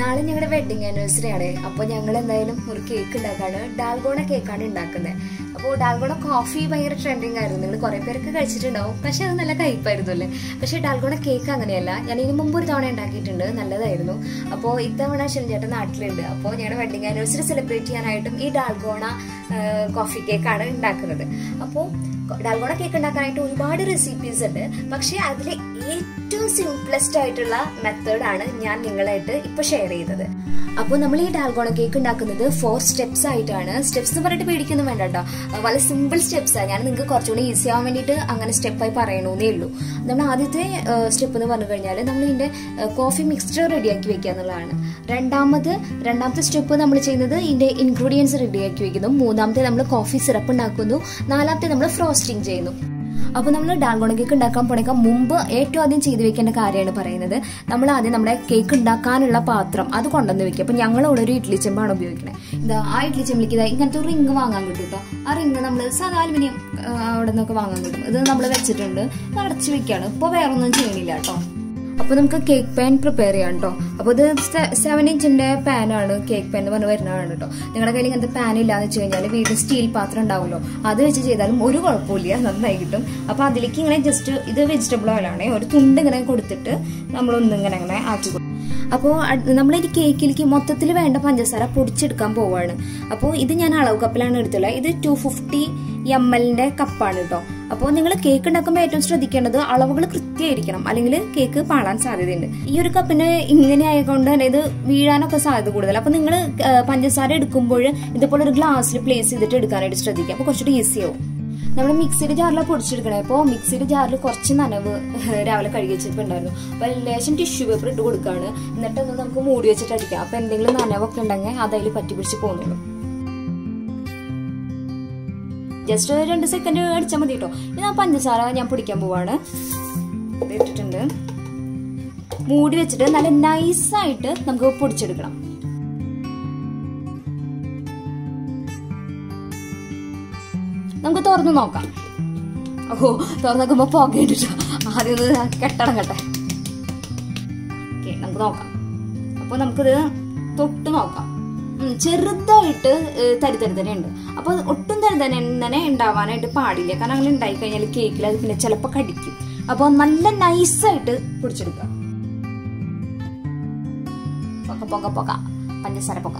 നാളെ ഞങ്ങളുടെ wedding anniversary ആണ് അപ്പോൾ ഞങ്ങൾ എന്തായാലും ഒരു കേക്ക് ഉണ്ടാക്കാണ് ഡാൽഗോണ കേക്കാണ് ഉണ്ടാക്കുന്നത് അപ്പോൾ ഡാൽഗോണ കോഫി ഭയങ്കര ട്രെൻഡിങ് ആയിരുന്നു നിങ്ങൾ കുറെ പേരൊക്കെ കഴിച്ചിട്ടുണ്ടാവും പക്ഷെ അത് നല്ല കയ്പായിരുന്നു അല്ലേ പക്ഷെ ഡാൽഗോണ കേക്ക് അങ്ങനെയല്ല ഞാൻ ഇതിന് മുമ്പ് ഒരു തവണ ഉണ്ടാക്കിയിട്ടുണ്ട് നല്ലതായിരുന്നു അപ്പോൾ ഇത്തവണ ശനിചേട്ടൻ നാട്ടിലുണ്ട് അപ്പോൾ ഞങ്ങളുടെ വെഡിങ് ആനിവേഴ്സറി സെലിബ്രേറ്റ് ചെയ്യാനായിട്ടും ഈ ഡാൽഗോണ കോഫി കേക്കാണ് ഉണ്ടാക്കുന്നത് അപ്പോൾ ഡാൽഗോണ കേക്ക് ഉണ്ടാക്കാനായിട്ട് ഒരുപാട് റെസിപ്പീസ് ഉണ്ട് പക്ഷെ അതിൽ ഏറ്റവും സിംപ്ലസ്റ്റ് ആയിട്ടുള്ള മെത്തേഡാണ് ഞാൻ നിങ്ങളായിട്ട് ഇപ്പൊ ഷെയർ ചെയ്തത് അപ്പോൾ നമ്മൾ ഈ ഡാൽഗോണ കേക്ക് ഉണ്ടാക്കുന്നത് ഫോർ സ്റ്റെപ്സ് ആയിട്ടാണ് സ്റ്റെപ്സ് എന്ന് പറഞ്ഞിട്ട് പേടിക്കൊന്നും വേണ്ട കേട്ടോ വളരെ സിമ്പിൾ സ്റ്റെപ്സ് ആണ് ഞാൻ നിങ്ങൾക്ക് കുറച്ചുകൂടി ഈസി ആവാൻ വേണ്ടിയിട്ട് അങ്ങനെ സ്റ്റെപ്പായി പറയണമെന്നേ ഉള്ളൂ നമ്മൾ ആദ്യത്തെ സ്റ്റെപ്പ് എന്ന് പറഞ്ഞു കഴിഞ്ഞാൽ നമ്മൾ ഇതിന്റെ കോഫി മിക്സ്ചർ റെഡിയാക്കി വെക്കുക എന്നുള്ളതാണ് രണ്ടാമത് രണ്ടാമത്തെ സ്റ്റെപ്പ് നമ്മൾ ചെയ്യുന്നത് ഇതിന്റെ ഇൻഗ്രീഡിയൻസ് റെഡിയാക്കി വെക്കുന്നു മൂന്നാമത്തെ നമ്മൾ കോഫി സിറപ്പ് ഉണ്ടാക്കുന്നു നാലാമത്തെ നമ്മൾ ഫ്രോസ്റ്റിംഗ് ചെയ്യുന്നു അപ്പോൾ നമ്മൾ ഡാൽഗോണ കേക്ക് ഉണ്ടാക്കാൻ പോണേക്കാൾ മുമ്പ് ഏറ്റവും ആദ്യം ചെയ്തു വെക്കേണ്ട കാര്യമാണ് പറയുന്നത് നമ്മൾ ആദ്യം നമ്മുടെ കേക്ക് ഉണ്ടാക്കാനുള്ള പാത്രം അത് കൊണ്ടുവന്ന് വെക്കുക അപ്പോൾ ഞങ്ങൾ ഇവിടെ ഒരു ഇഡ്ലി ചെമ്പാണ് ഉപയോഗിക്കുന്നത് ഇതാ ആ ഇഡ്ലി ചെമ്പിലേക്ക് ഇതാ ഇങ്ങനത്തെ ഒരു റിങ് വാങ്ങാൻ കിട്ടും കേട്ടോ ആ റിങ് നമ്മൾ സാധാ അലുമിനിയം അവിടെ നിന്നൊക്കെ വാങ്ങാൻ കിട്ടും ഇത് നമ്മൾ വെച്ചിട്ടുണ്ട് ഇത് അടച്ചു വെക്കുകയാണ് ഇപ്പോൾ വേറെ ഒന്നും ചെയ്യണില്ല കേട്ടോ അപ്പോൾ നമുക്ക് കേക്ക് പാൻ പ്രിപ്പയർ ചെയ്യാം കേട്ടോ അപ്പോൾ ഇത് സെവൻ ഇഞ്ചിന്റെ പാനാണ് കേക്ക് പാൻ എന്ന് പറഞ്ഞ് വരുന്നതാണ് കേട്ടോ നിങ്ങളുടെ കയ്യിൽ ഇങ്ങനത്തെ പാൻ ഇല്ലാന്ന് വെച്ച് കഴിഞ്ഞാൽ വീട്ടിൽ സ്റ്റീൽ പാത്രം ഉണ്ടാവുമല്ലോ അത് വെച്ച് ചെയ്താലും ഒരു കുഴപ്പമില്ല നന്നായി കിട്ടും അപ്പോൾ അതിലേക്ക് ഇങ്ങനെ ജസ്റ്റ് ഇത് വെജിറ്റബിൾ ഓയിലാണ് ഒരു തുണ്ട് ഇങ്ങനെ കൊടുത്തിട്ട് നമ്മളൊന്നും ഇങ്ങനെ അങ്ങനെ ആക്കി കൊടുക്കും അപ്പോൾ നമ്മൾ ഈ കേക്കിലേക്ക് മൊത്തത്തിൽ വേണ്ട പഞ്ചസാര പൊടിച്ചെടുക്കാൻ പോവാണ് അപ്പോൾ ഇത് ഞാൻ അളവ് കപ്പിലാണ് എടുത്തുള്ളത് ഇത് ടു ഫിഫ്റ്റി എം എല്ലിന്റെ കപ്പാണ് കേട്ടോ അപ്പോൾ നിങ്ങൾ കേക്ക് ഉണ്ടാക്കുമ്പോൾ ഏറ്റവും ശ്രദ്ധിക്കേണ്ടത് അളവുകൾ കൃത്യമായിരിക്കണം അല്ലെങ്കിൽ കേക്ക് പാളാൻ സാധ്യതയുണ്ട് ഈ ഒരു കപ്പിന് ഇങ്ങനെ ആയതുകൊണ്ട് തന്നെ ഇത് വീഴാനൊക്കെ സാധ്യത കൂടുതൽ അപ്പോൾ നിങ്ങൾ പഞ്ചസാര എടുക്കുമ്പോൾ ഇതുപോലെ ഒരു ഗ്ലാസ്സിൽ പ്ലേസ് ചെയ്തിട്ട് എടുക്കാനായിട്ട് ശ്രദ്ധിക്കുക അപ്പോൾ കുറച്ചുകൂടി ഈസി ആവും നമ്മൾ മിക്സിയുടെ ജാറിലാണ് പൊടിച്ചെടുക്കണേ അപ്പോൾ മിക്സിയുടെ ജാറിൽ കുറച്ച് നനവ് രാവിലെ കഴുകി വെച്ചിട്ടുണ്ടായിരുന്നു അപ്പോൾ ലേശം ടിഷ്യൂ പേപ്പർ ഇട്ട് കൊടുക്കുകയാണ് എന്നിട്ട് ഒന്ന് നമുക്ക് മൂടി വെച്ചിട്ട് അടിക്കാം അപ്പോൾ എന്തെങ്കിലും നനവൊക്കെ ഉണ്ടെങ്കിൽ അത് അതിൽ പറ്റി പിടിച്ച് പോകുന്നുള്ളൂ ജസ്റ്റ് രണ്ട് സെക്കൻഡ് അടിച്ചാൽ മതി കേട്ടോ ഇനി ആ പഞ്ചസാര ഞാൻ പൊടിക്കാൻ പോവാണ് ഇട്ടിട്ടുണ്ട് മൂടി വെച്ചിട്ട് നല്ല നൈസായിട്ട് നമുക്ക് പൊടിച്ചെടുക്കണം നമുക്ക് തുറന്നു നോക്കാം ഓഹോ തുറന്നു നോക്കുമ്പോ പുകയിട്ടിട്ടോ ആദ്യം ഇത് കെട്ടണം കട്ടെ ഓക്കെ നമുക്ക് നോക്കാം അപ്പൊ നമുക്കിത് തൊട്ട് നോക്കാം ചെറുതായിട്ട് തരി തരി തന്നെ ഉണ്ട് അപ്പൊ ഒട്ടും തരി തന്നെ തന്നെ ഉണ്ടാവാനായിട്ട് പാടില്ല കാരണം അങ്ങനെ ഉണ്ടായി കഴിഞ്ഞാൽ കേക്കിൽ അത് പിന്നെ ചിലപ്പോൾ കടിക്കും അപ്പൊ നല്ല നൈസായിട്ട് പിടിച്ചെടുക്കുക പൊക്ക പൊക്ക പൊക്ക പഞ്ചസാര പൊക്ക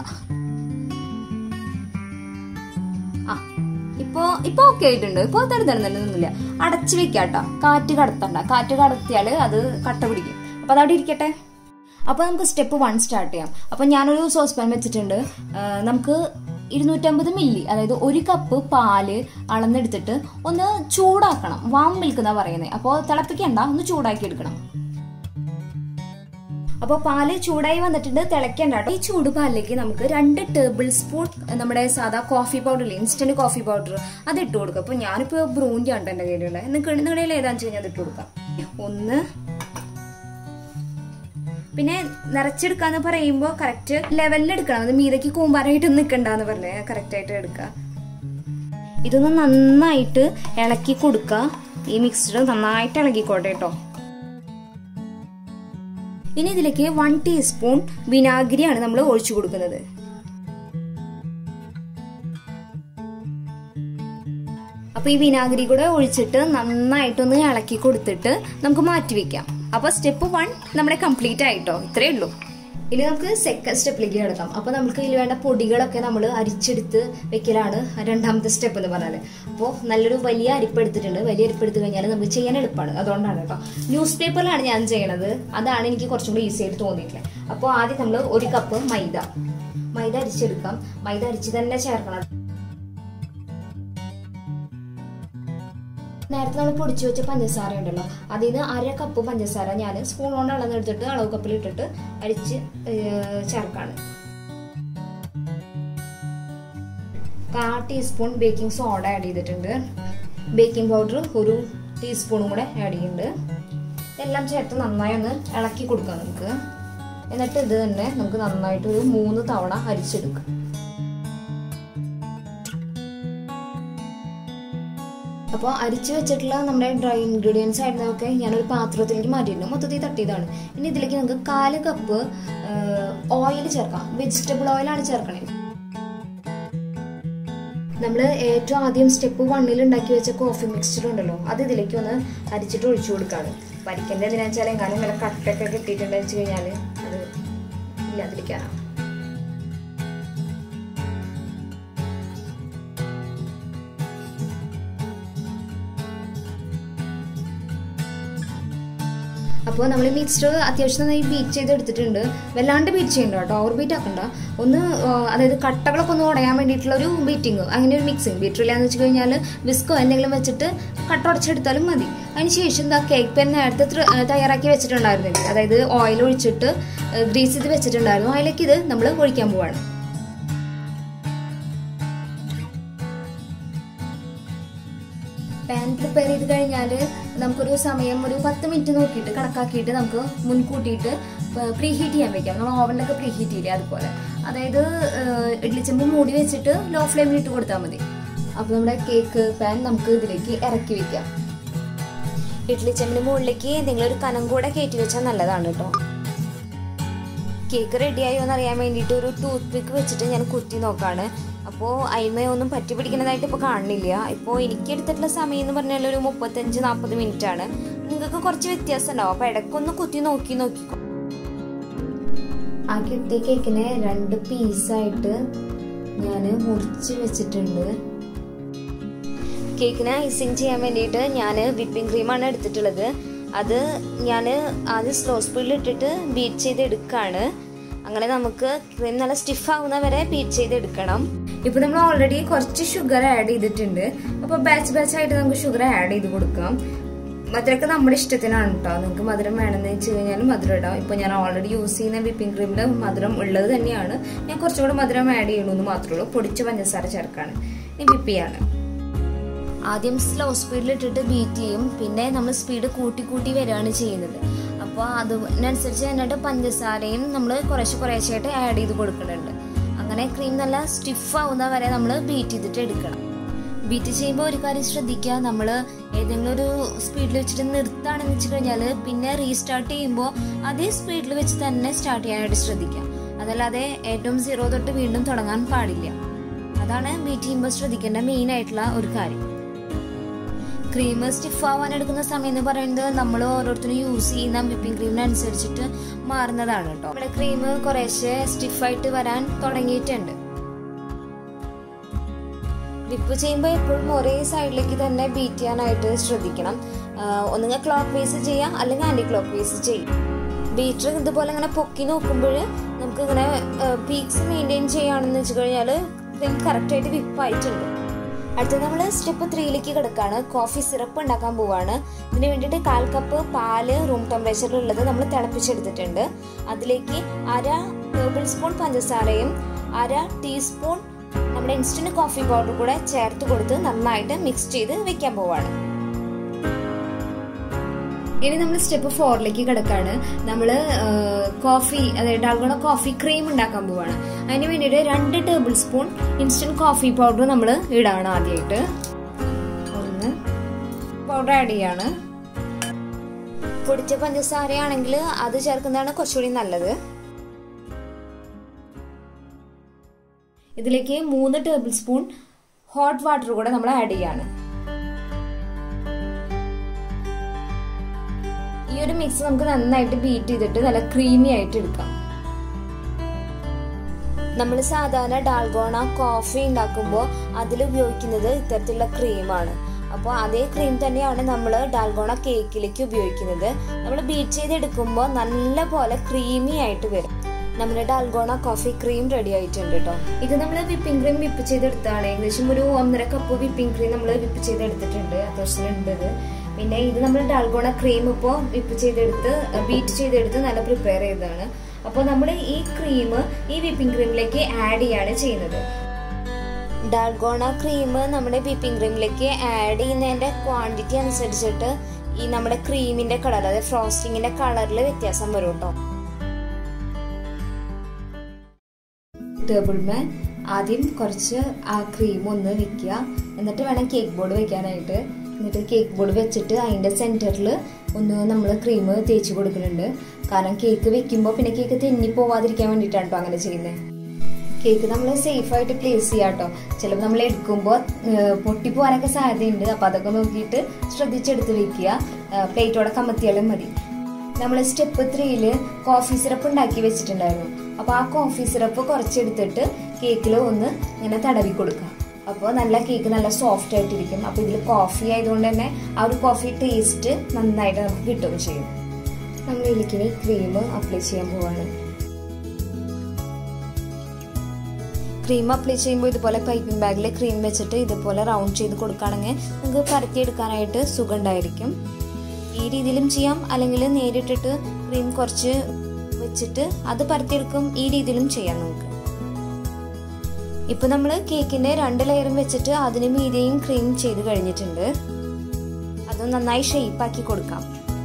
ആ ഇപ്പോ ഇപ്പൊ ഓക്കെ ആയിട്ടുണ്ട് ഇപ്പൊ തരുതരുന്നില്ല അടച്ചു വെക്കാട്ടോ കാറ്റ് കടത്തണ്ട കാറ്റ് കടത്തിയാല് അത് കട്ട പിടിക്കും അപ്പൊ അതവിടെ ഇരിക്കട്ടെ അപ്പൊ നമുക്ക് സ്റ്റെപ്പ് വൺ സ്റ്റാർട്ട് ചെയ്യാം അപ്പൊ ഞാനൊരു സോസ് പാൻ വെച്ചിട്ടുണ്ട് നമുക്ക് ഇരുന്നൂറ്റമ്പത് മില്ലി അതായത് ഒരു കപ്പ് പാല് അളന്നെടുത്തിട്ട് ഒന്ന് ചൂടാക്കണം വാം മിൽക്ക് എന്നാ പറയുന്നത് അപ്പോൾ തിളപ്പിക്കണ്ട ഒന്ന് ചൂടാക്കി എടുക്കണം അപ്പോൾ പാല് ചൂടായി വന്നിട്ടുണ്ട് തിളയ്ക്കണ്ട കേട്ടോ ഈ ചൂട് പാലിലേക്ക് നമുക്ക് രണ്ട് ടേബിൾ സ്പൂൺ നമ്മുടെ സാധാ കോഫി പൗഡർ ഇല്ലേ ഇൻസ്റ്റന്റ് കോഫി പൗഡർ അത് ഇട്ട് കൊടുക്കുക അപ്പോൾ ഞാനിപ്പോൾ ബ്രൂൻ്റെ ആണ് എൻ്റെ കയ്യിലുള്ള നിങ്ങൾക്ക് നിങ്ങളുടെ കയ്യിൽ ഏതാണെന്ന് വെച്ച് കഴിഞ്ഞാൽ അത് ഇട്ട് കൊടുക്കാം ഒന്ന് പിന്നെ നിറച്ചെടുക്കാന്ന് പറയുമ്പോൾ കറക്റ്റ് ലെവലിൽ എടുക്കണം അത് മീതയ്ക്ക് കൂമ്പാരായിട്ട് നിൽക്കണ്ടെന്ന് പറഞ്ഞേ കറക്റ്റ് ആയിട്ട് എടുക്കുക ഇതൊന്ന് നന്നായിട്ട് ഇളക്കി കൊടുക്കുക ഈ മിക്സ്ഡ് നന്നായിട്ട് ഇളകിക്കോട്ടെ കേട്ടോ ഇനി ഇതിലേക്ക് വൺ ടീസ്പൂൺ വിനാഗിരിയാണ് നമ്മൾ ഒഴിച്ചു കൊടുക്കുന്നത് അപ്പൊ ഈ വിനാഗിരി കൂടെ ഒഴിച്ചിട്ട് നന്നായിട്ടൊന്ന് ഇളക്കി കൊടുത്തിട്ട് നമുക്ക് മാറ്റി വെക്കാം അപ്പൊ സ്റ്റെപ്പ് വൺ നമ്മുടെ കംപ്ലീറ്റ് ആയിട്ടോ ഇത്രേ ഉള്ളൂ ഇനി നമുക്ക് സെക്കൻഡ് സ്റ്റെപ്പിലേക്ക് കിടക്കാം അപ്പൊ നമുക്ക് ഇതിൽ വേണ്ട പൊടികളൊക്കെ നമ്മൾ അരിച്ചെടുത്ത് വെക്കലാണ് രണ്ടാമത്തെ സ്റ്റെപ്പ് എന്ന് പറഞ്ഞാൽ അപ്പോൾ നല്ലൊരു വലിയ അരിപ്പ് എടുത്തിട്ടുണ്ട് വലിയ അരിപ്പ് എടുത്തു കഴിഞ്ഞാൽ നമുക്ക് ചെയ്യാൻ എളുപ്പമാണ് അതുകൊണ്ടാണ് കേട്ടോ ന്യൂസ് പേപ്പറിലാണ് ഞാൻ ചെയ്യണത് അതാണ് എനിക്ക് കുറച്ചും കൂടി ഈസി ആയിട്ട് തോന്നിയിട്ടുള്ളത് അപ്പോൾ ആദ്യം നമ്മൾ ഒരു കപ്പ് മൈദ മൈദ അരിച്ചെടുക്കാം മൈദ അരിച്ച് തന്നെ ചേർക്കണം നേരത്തെ നമ്മൾ പൊടിച്ചു വെച്ച പഞ്ചസാര ഉണ്ടല്ലോ അതിൽ നിന്ന് അര കപ്പ് പഞ്ചസാര ഞാൻ സ്പൂൺ കൊണ്ട് അളന്നെടുത്തിട്ട് അളവ് കപ്പിൽ ഇട്ടിട്ട് അരിച്ച് ചേർക്കാണ് കാ ടീസ്പൂൺ ബേക്കിംഗ് സോഡ ആഡ് ചെയ്തിട്ടുണ്ട് ബേക്കിംഗ് പൗഡർ ഒരു ടീസ്പൂണും കൂടെ ആഡ് ചെയ്യുന്നുണ്ട് എല്ലാം ചേർത്ത് നന്നായി ഒന്ന് ഇളക്കി കൊടുക്കാം നമുക്ക് എന്നിട്ട് ഇത് തന്നെ നമുക്ക് നന്നായിട്ട് ഒരു മൂന്ന് തവണ അരിച്ചെടുക്കാം അപ്പോൾ അരിച്ച് വെച്ചിട്ടുള്ള നമ്മുടെ ഡ്രൈ ഇൻഗ്രീഡിയൻസ് ആയിരുന്നതൊക്കെ ഞാനൊരു പാത്രത്തിലേക്ക് മാറ്റിയിരുന്നു മൊത്തത്തിൽ തട്ടിയതാണ് ഇനി ഇതിലേക്ക് നമുക്ക് കാല് കപ്പ് ഓയിൽ ചേർക്കാം വെജിറ്റബിൾ ഓയിലാണ് ചേർക്കണേ നമ്മൾ ഏറ്റവും ആദ്യം സ്റ്റെപ്പ് വണ്ണിൽ ഉണ്ടാക്കി വെച്ച കോഫി മിക്സ്ചർ ഉണ്ടല്ലോ അത് ഇതിലേക്ക് ഒന്ന് അരിച്ചിട്ട് ഒഴിച്ചു കൊടുക്കാണ് പരിക്കൻ്റെ എന്തിനാ വെച്ചാൽ എങ്ങാനും നല്ല കട്ടൊക്കെ കിട്ടിയിട്ടുണ്ടെന്ന് വെച്ച് കഴിഞ്ഞാൽ അത് ഇല്ലാതിരിക്കാനാണ് അപ്പോൾ നമ്മൾ മിക്സ്ചർ അത്യാവശ്യം നന്നായി ബീറ്റ് ചെയ്ത് എടുത്തിട്ടുണ്ട് വല്ലാണ്ട് ബീറ്റ് ചെയ്യണ്ട കേട്ടോ ഓവർ ബീറ്റ് ആക്കണ്ട ഒന്ന് ആ, അതായത് കട്ടകളൊക്കെ ഒന്ന് ഉടയാൻ വേണ്ടിയിട്ടുള്ള ഒരു ബീറ്റിംഗ് അങ്ങനെ ഒരു മിക്സിങ് ബീറ്ററില്ലാന്ന് വെച്ച് കഴിഞ്ഞാൽ വിസ്കോ എന്തെങ്കിലും വെച്ചിട്ട് കട്ട ഉടച്ചെടുത്താലും മതി അതിന് ശേഷം എന്താ കേക്ക് പെൻ നേരത്തെ ത്ര- ആ, തയ്യാറാക്കി വെച്ചിട്ടുണ്ടായിരുന്നില്ല അതായത് ഓയിൽ ഒഴിച്ചിട്ട് ഗ്രീസ് ചെയ്ത് വെച്ചിട്ടുണ്ടായിരുന്നു അതിലേക്ക് ഇത് നമ്മൾ ഒഴിക്കാൻ പോവാണ് പാൻ പ്രിപ്പയർ ചെയ്ത് കഴിഞ്ഞാൽ നമുക്കൊരു സമയം ഒരു പത്ത് മിനിറ്റ് നോക്കിയിട്ട് കണക്കാക്കിയിട്ട് നമുക്ക് മുൻകൂട്ടിയിട്ട് പ്രീ ഹീറ്റ് ചെയ്യാൻ വെക്കാം നമ്മൾ ഓവനിലൊക്കെ പ്രീ ഹീറ്റ് ചെയ്യില്ലേ അതുപോലെ അതായത് ഏഹ്, ഇഡ്ലിച്ചെമ്പ് മൂടി വെച്ചിട്ട് ലോ ഫ്ലെയിമിൽ ഇട്ട് കൊടുത്താൽ മതി അപ്പോൾ നമ്മുടെ കേക്ക് പാൻ നമുക്ക് ഇതിലേക്ക് ഇറക്കി വെക്കാം ഇഡ്ലിച്ചെമ്പിന് മുകളിലേക്ക് എന്തെങ്കിലും ഒരു കനം കൂടെ കയറ്റി വെച്ചാൽ നല്ലതാണ് കേട്ടോ കേക്ക് റെഡിയായോ എന്ന് അറിയാൻ വേണ്ടിയിട്ട് ഒരു ടൂത്ത് പിക്ക് വെച്ചിട്ട് ഞാൻ കുത്തി നോക്കാണ് അപ്പോൾ അയിമ ഒന്നും പറ്റി പിടിക്കുന്നതായിട്ട് ഇപ്പോൾ കാണുന്നില്ല ഇപ്പോൾ എനിക്ക് എടുത്തിട്ടുള്ള സമയം എന്ന് പറഞ്ഞാൽ ഒരു മുപ്പത്തഞ്ച് നാൽപ്പത് മിനിറ്റ് ആണ് നിങ്ങൾക്ക് കുറച്ച് വ്യത്യാസം ഉണ്ടാവും അപ്പോൾ ഇടയ്ക്കൊന്ന് കുത്തി നോക്കി നോക്കിക്കോ ആ കിട്ടിയ കേക്കിനെ രണ്ട് പീസായിട്ട് ഞാൻ മുറിച്ച് വെച്ചിട്ടുണ്ട് കേക്കിന് ഐസിങ് ചെയ്യാൻ വേണ്ടിയിട്ട് ഞാൻ വിപ്പിംഗ് ക്രീമാണ് എടുത്തിട്ടുള്ളത് അത് ഞാൻ ആദ്യം സ്ലോ സ്പീഡിൽ ഇട്ടിട്ട് ബീറ്റ് ചെയ്ത് എടുക്കുകയാണ് അങ്ങനെ നമുക്ക് ക്രീം നല്ല സ്റ്റിഫ് ആവുന്ന വരെ ബീറ്റ് ചെയ്ത് എടുക്കണം ഇപ്പൊ നമ്മൾ ഓൾറെഡി കുറച്ച് ഷുഗർ ആഡ് ചെയ്തിട്ടുണ്ട് അപ്പൊ ബാച്ച് ബാച്ച് ആയിട്ട് നമുക്ക് ഷുഗർ ആഡ് ചെയ്ത് കൊടുക്കാം മധുരമൊക്കെ നമ്മുടെ ഇഷ്ടത്തിനാണ് കേട്ടോ നിങ്ങൾക്ക് മധുരം വേണമെന്ന് വെച്ച് കഴിഞ്ഞാൽ മധുരം ഇടാം ഇപ്പൊ ഞാൻ ഓൾറെഡി യൂസ് ചെയ്യുന്ന വിപ്പിംഗ് ക്രീമിൽ മധുരം ഉള്ളത് തന്നെയാണ് ഞാൻ കുറച്ചുകൂടെ മധുരം ആഡ് ചെയ്യണമെന്ന് മാത്രമേ ഉള്ളൂ പൊടിച്ച പഞ്ചസാര ചേർക്കാണ് ഇനി വിപ്പിയാണ് ആദ്യം സ്ലോ സ്പീഡിൽ ഇട്ടിട്ട് ബീറ്റ് ചെയ്യും പിന്നെ നമ്മൾ സ്പീഡ് കൂട്ടി കൂട്ടി വരികയാണ് ചെയ്യുന്നത് അപ്പോൾ അതിനനുസരിച്ച് എന്നിട്ട് പഞ്ചസാരയും നമ്മൾ കുറേശ്ശെ കുറേശ്ശായിട്ട് ആഡ് ചെയ്ത് കൊടുക്കുന്നുണ്ട് അങ്ങനെ ക്രീം നല്ല സ്റ്റിഫ് ആവുന്ന വരെ നമ്മൾ ബീറ്റ് ചെയ്തിട്ട് എടുക്കണം ബീറ്റ് ചെയ്യുമ്പോൾ ഒരു കാര്യം ശ്രദ്ധിക്കുക നമ്മൾ ഏതെങ്കിലും ഒരു സ്പീഡിൽ വെച്ചിട്ട് നിർത്താണെന്ന് വെച്ച് കഴിഞ്ഞാൽ പിന്നെ റീസ്റ്റാർട്ട് ചെയ്യുമ്പോൾ അതേ സ്പീഡിൽ വെച്ച് തന്നെ സ്റ്റാർട്ട് ചെയ്യാനായിട്ട് ശ്രദ്ധിക്കുക അതല്ലാതെ ഏറ്റവും സീറോ തൊട്ട് വീണ്ടും തുടങ്ങാൻ പാടില്ല അതാണ് ബീറ്റ് ചെയ്യുമ്പോൾ ശ്രദ്ധിക്കേണ്ട മെയിൻ ആയിട്ടുള്ള ഒരു കാര്യം ക്രീം സ്റ്റിഫ് ആവാൻ എടുക്കുന്ന സമയം എന്ന് പറയുന്നത് നമ്മൾ ഓരോരുത്തരും യൂസ് ചെയ്യുന്ന വിപ്പിംഗ് ക്രീമിനനുസരിച്ചിട്ട് മാറുന്നതാണ് കേട്ടോ നമ്മുടെ ക്രീം കുറേശ്ശെ സ്റ്റിഫായിട്ട് വരാൻ തുടങ്ങിയിട്ടുണ്ട് വിപ്പ് ചെയ്യുമ്പോൾ എപ്പോഴും ഒരേ സൈഡിലേക്ക് തന്നെ ബീറ്റ് ചെയ്യാനായിട്ട് ശ്രദ്ധിക്കണം ഒന്നുകിൽ ക്ലോക്ക് വേസ് ചെയ്യാം അല്ലെങ്കിൽ ആന്റി ക്ലോക്ക് വേസ് ചെയ്യും ബീറ്റർ ഇതുപോലെ ഇങ്ങനെ പൊക്കി നോക്കുമ്പോൾ നമുക്ക് ഇങ്ങനെ പീക്സ് മെയിൻറ്റെയിൻ ചെയ്യുകയാണെന്ന് വെച്ച് കഴിഞ്ഞാൽ ക്രീം കറക്റ്റായിട്ട് വിപ്പായിട്ടുണ്ട് അടുത്ത നമ്മൾ സ്റ്റെപ്പ് ത്രീയിലേക്ക് കിടക്കാണ് കോഫി സിറപ്പ് ഉണ്ടാക്കാൻ പോവാണ് ഇതിന് വേണ്ടിയിട്ട് കാൽ കപ്പ് പാല് റൂം ടെമ്പറേച്ചറിലുള്ളത് നമ്മൾ തിളപ്പിച്ചെടുത്തിട്ടുണ്ട് അതിലേക്ക് അര ടേബിൾ സ്പൂൺ പഞ്ചസാരയും അര ടീസ്പൂൺ നമ്മുടെ ഇൻസ്റ്റന്റ് കോഫി പൗഡർ കൂടെ ചേർത്ത് കൊടുത്ത് നന്നായിട്ട് മിക്സ് ചെയ്ത് വെക്കാൻ പോവാണ് ഇനി നമ്മൾ സ്റ്റെപ്പ് ഫോറിലേക്ക് കിടക്കാണ് നമ്മൾ കോഫി അതായത് ഡാൽഗോണ കോഫി ക്രീം ഉണ്ടാക്കാൻ പോവാണ് അതിന് വേണ്ടിയിട്ട് രണ്ട് tablespoon instant coffee powder നമ്മൾ ഇടാണ് ആദ്യമായിട്ട് ഒന്ന് പൗഡർ ആഡ് ചെയ്യാണ് പൊടിച്ച പഞ്ചസാരയാണെങ്കിൽ അത് ചേർക്കുന്നതാണ് കുറച്ചുകൂടി നല്ലത് ഇതിലേക്ക് മൂന്ന് ടേബിൾ സ്പൂൺ ഹോട്ട് വാട്ടർ കൂടെ നമ്മൾ ആഡ് ചെയ്യാണ് ഈ ഒരു മിക്സ് നമുക്ക് നന്നായിട്ട് ബീറ്റ് ചെയ്തിട്ട് നല്ല ക്രീമി ആയിട്ട് എടുക്കാം നമ്മൾ സാധാരണ ഡാൽഗോണ കോഫി ഉണ്ടാക്കുമ്പോൾ അതിൽ ഉപയോഗിക്കുന്നത് ഇത്തരത്തിലുള്ള ക്രീമാണ് അപ്പോൾ അതേ ക്രീം തന്നെയാണ് നമ്മൾ ഡാൽഗോണ കേക്കിലേക്ക് ഉപയോഗിക്കുന്നത് നമ്മൾ ബീറ്റ് ചെയ്തെടുക്കുമ്പോൾ നല്ല പോലെ ക്രീമി ആയിട്ട് വരും നമ്മുടെ ഡാൽഗോണ കോഫി ക്രീം റെഡി ആയിട്ടുണ്ട് കേട്ടോ ഇത് നമ്മൾ വിപ്പിംഗ് ക്രീം വിപ്പ് ചെയ്തെടുത്താണ് ഏകദേശം ഒരു ഒന്നര കപ്പ് വിപ്പിംഗ് ക്രീം നമ്മൾ വിപ്പ് ചെയ്തെടുത്തിട്ടുണ്ട് അത്യാവശ്യം ഉണ്ട് ഇത് പിന്നെ ഇത് നമ്മൾ ഡാൽഗോണ ക്രീം ഇപ്പോൾ വിപ്പ് ചെയ്തെടുത്ത് ബീറ്റ് ചെയ്തെടുത്ത് നല്ല പ്രിപ്പയർ ചെയ്തതാണ് അപ്പോൾ നമ്മൾ ഈ ക്രീം ഈ വിപ്പിംഗ് ക്രീമിലേക്ക് ആഡ് ചെയ്യാണ് ചെയ്യുന്നത് ഡാൽഗോണ ക്രീം നമ്മുടെ വിപ്പിംഗ് ക്രീമിലേക്ക് ആഡ് ചെയ്യുന്നതിന്റെ ക്വാണ്ടിറ്റി അനുസരിച്ചിട്ട് ഈ നമ്മുടെ ക്രീമിന്റെ കളർ അതായത് ഫ്രോസ്റ്റിങ്ങിന്റെ കളറിൽ വ്യത്യാസം വരും കേട്ടോ ടേബിൾ മാൻ ആദ്യം കുറച്ച് ആ ക്രീം ഒന്ന് വെക്കുക എന്നിട്ട് വേണം കേക്ക് ബോർഡ് വെക്കാനായിട്ട് എന്നിട്ട് കേക്ക് ബോർഡ് വെച്ചിട്ട് അതിൻ്റെ സെൻറ്ററിൽ ഒന്ന് നമ്മൾ ക്രീം തേച്ച് കൊടുക്കുന്നുണ്ട് കാരണം കേക്ക് വെക്കുമ്പോൾ പിന്നെ കേക്ക് തെന്നി പോവാതിരിക്കാൻ വേണ്ടിയിട്ടാണ് കേട്ടോ അങ്ങനെ ചെയ്യുന്നത് കേക്ക് നമ്മൾ സേഫ് ആയിട്ട് പ്ലേസ് ചെയ്യാം കേട്ടോ ചിലപ്പോൾ നമ്മൾ എടുക്കുമ്പോൾ പൊട്ടിപ്പോവാനൊക്കെ സാധ്യതയുണ്ട് അപ്പം അതൊക്കെ നോക്കിയിട്ട് ശ്രദ്ധിച്ചെടുത്ത് വെക്കുക പ്ലേറ്റോടെ കമത്തിയാലും മതി നമ്മൾ സ്റ്റെപ്പ് ത്രീയിൽ കോഫി സിറപ്പ് ഉണ്ടാക്കി വെച്ചിട്ടുണ്ടായിരുന്നു അപ്പോൾ ആ കോഫി സിറപ്പ് കുറച്ചെടുത്തിട്ട് കേക്കിൽ ഒന്ന് ഇങ്ങനെ തടവി കൊടുക്കുക അപ്പോൾ നല്ല കേക്ക് നല്ല സോഫ്റ്റ് ആയിട്ടിരിക്കും അപ്പോൾ ഇതിൽ കോഫി ആയതുകൊണ്ട് തന്നെ ആ ഒരു കോഫി ടേസ്റ്റ് നന്നായിട്ട് നമുക്ക് കിട്ടുകയും ചെയ്യും നമ്മൾ ഇതിലേക്ക് ക്രീം അപ്ലൈ ചെയ്യാൻ പോവാണ് ക്രീം അപ്ലൈ ചെയ്യുമ്പോൾ ഇതുപോലെ പൈപ്പിംഗ് ബാഗിൽ ക്രീം വെച്ചിട്ട് ഇതുപോലെ റൗണ്ട് ചെയ്ത് കൊടുക്കുകയാണെങ്കിൽ നമുക്ക് പരത്തിയെടുക്കാനായിട്ട് സുഖം ഉണ്ടായിരിക്കും ഈ രീതിയിലും ചെയ്യാം അല്ലെങ്കിൽ നേരിട്ടിട്ട് ക്രീം കുറച്ച് വെച്ചിട്ട് അത് പരത്തിയെടുക്കും ഈ രീതിയിലും ചെയ്യാം നമുക്ക് ഇപ്പൊ നമ്മൾ കേക്കിന്റെ രണ്ട് ലെയറും വെച്ചിട്ട് അതിന് മീതെയും ക്രീം ചെയ്ത് കഴിഞ്ഞിട്ടുണ്ട് അത് നന്നായി ഷെയ്പ്പാക്കി കൊടുക്കാം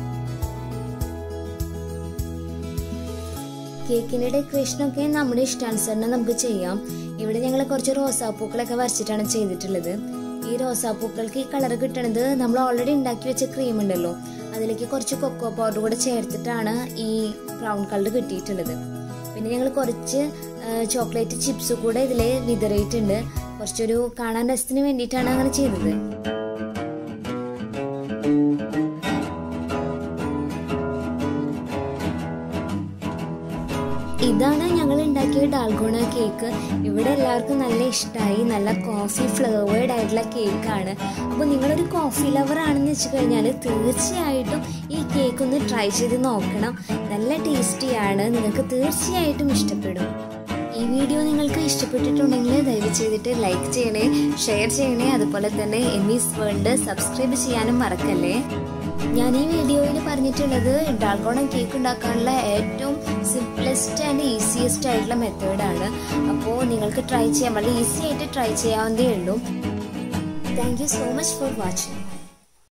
കേക്കിന്റെ ഡെക്കറേഷനൊക്കെ നമ്മുടെ ഇഷ്ടാനുസരണം നമുക്ക് ചെയ്യാം ഇവിടെ ഞങ്ങൾ കുറച്ച് റോസാപ്പൂക്കളൊക്കെ വരച്ചിട്ടാണ് ചെയ്തിട്ടുള്ളത് ഈ റോസാപ്പൂക്കൾക്ക് ഈ കളർ കിട്ടണത് നമ്മൾ ഓൾറെഡി ഉണ്ടാക്കി വെച്ച ക്രീം ഉണ്ടല്ലോ അതിലേക്ക് കുറച്ച് കൊക്കോ പൗഡർ കൂടെ ചേർത്തിട്ടാണ് ഈ ബ്രൗൺ കളർ കിട്ടിയിട്ടുള്ളത് പിന്നെ ഞങ്ങൾ കുറച്ച് ചോക്ലേറ്റ് ചിപ്സ് കൂടെ ഇതിൽ വിതറിയിട്ടുണ്ട് കുറച്ചൊരു കാണാൻ രസത്തിന് വേണ്ടിയിട്ടാണ് അങ്ങനെ ചെയ്തത് ഇതാണ് ഞങ്ങൾ ഉണ്ടാക്കിയ ഡാൽഗോണ കേക്ക് ഇവിടെ എല്ലാവർക്കും നല്ല ഇഷ്ടമായി നല്ല കോഫി ഫ്ലേവേർഡ് ആയിട്ടുള്ള കേക്കാണ് അപ്പോൾ നിങ്ങളൊരു കോഫി ലവർ ആണെന്ന് വെച്ച് കഴിഞ്ഞാൽ തീർച്ചയായിട്ടും ഈ കേക്ക് ഒന്ന് ട്രൈ ചെയ്ത് നോക്കണം നല്ല ടേസ്റ്റിയാണ് നിങ്ങൾക്ക് തീർച്ചയായിട്ടും ഇഷ്ടപ്പെടും ഈ വീഡിയോ നിങ്ങൾക്ക് ഇഷ്ടപ്പെട്ടിട്ടുണ്ടെങ്കിൽ ദയവ് ചെയ്തിട്ട് ലൈക്ക് ചെയ്യണേ ഷെയർ ചെയ്യണേ അതുപോലെ തന്നെ എമ്മീസ് വേൾഡ് സബ്സ്ക്രൈബ് ചെയ്യാനും മറക്കല്ലേ ഞാൻ ഈ വീഡിയോയിൽ പറഞ്ഞിട്ടുള്ളത് ഡാൽഗോണ കേക്ക് ഉണ്ടാക്കാനുള്ള ഏറ്റവും സിംപ്ലസ്റ്റ് ആൻഡ് ഈസിയസ്റ്റ് ആയിട്ടുള്ള മെത്തേഡാണ് അപ്പോൾ നിങ്ങൾക്ക് ട്രൈ ചെയ്യാൻ വളരെ ഈസി ആയിട്ട് ട്രൈ ചെയ്യാവുന്നതേ ഉള്ളൂ thank you so much for watching